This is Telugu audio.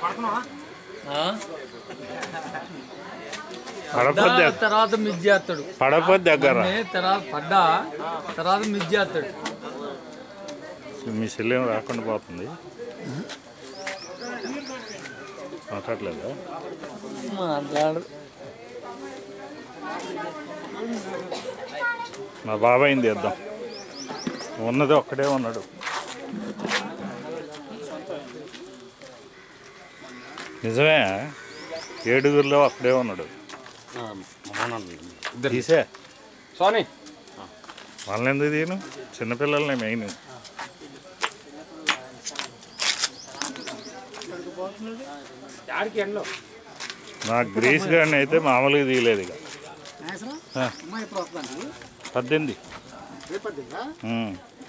ఆ? పడపద్ది పడ్డా తర్వాత మిస్ చేస్తాడు పడపద్ది దగ్గర నే తర్వాత పడ్డా తర్వాత మిస్ చేస్తాడు మీ శల్యం రాకుండా పోతుంది మాట్లాడలేదా మాట్లాడు మా బాబాయిని తీద్దాం ఉన్నది ఒక్కడే ఉన్నాడు నిజమే ఏడుగురిలో ఒక్కడే ఉన్నాడు తీసే సోని వాళ్ళని ఎందుకు తీయను చిన్నపిల్లల్ని మెయిన్ ఆడికి ఎండలో నా గ్రీస్ గాడిని అయితే మామూలుగా తీయలేదు ఇక ఆ. అమ్మాయి ఎప్పుడు వస్తుందండి పద్దెనిమిది రేపటిగా ఉమ్.